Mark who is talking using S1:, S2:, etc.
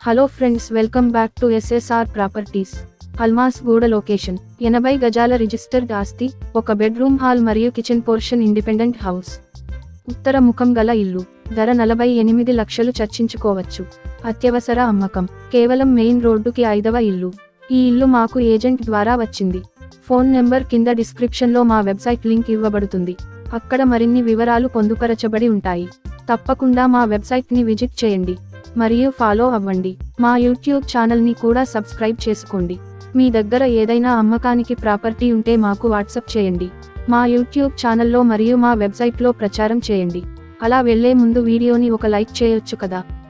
S1: hello friends welcome back to SSR properties Almas Guda location ఎనభై గజాల registered ఆస్తి ఒక బెడ్రూమ్ హాల్ మరియు కిచెన్ పోర్షన్ ఇండిపెండెంట్ హౌస్ ఉత్తర ముఖం గల ఇల్లు ధర నలభై ఎనిమిది లక్షలు చర్చించుకోవచ్చు అత్యవసర అమ్మకం కేవలం మెయిన్ రోడ్డుకి ఐదవ ఇల్లు ఈ ఇల్లు మాకు ఏజెంట్ ద్వారా వచ్చింది ఫోన్ నెంబర్ కింద డిస్క్రిప్షన్లో మా వెబ్సైట్ లింక్ ఇవ్వబడుతుంది అక్కడ మరిన్ని వివరాలు పొందుపరచబడి ఉంటాయి తప్పకుండా మా వెబ్సైట్ని విజిట్ చేయండి మరియు ఫాలో అవ్వండి మా యూట్యూబ్ ఛానల్ని కూడా సబ్స్క్రైబ్ చేసుకోండి మీ దగ్గర ఏదైనా అమ్మకానికి ప్రాపర్టీ ఉంటే మాకు వాట్సప్ చేయండి మా యూట్యూబ్ ఛానల్లో మరియు మా వెబ్సైట్లో ప్రచారం చేయండి అలా వెళ్లే ముందు వీడియోని ఒక లైక్ చేయొచ్చు కదా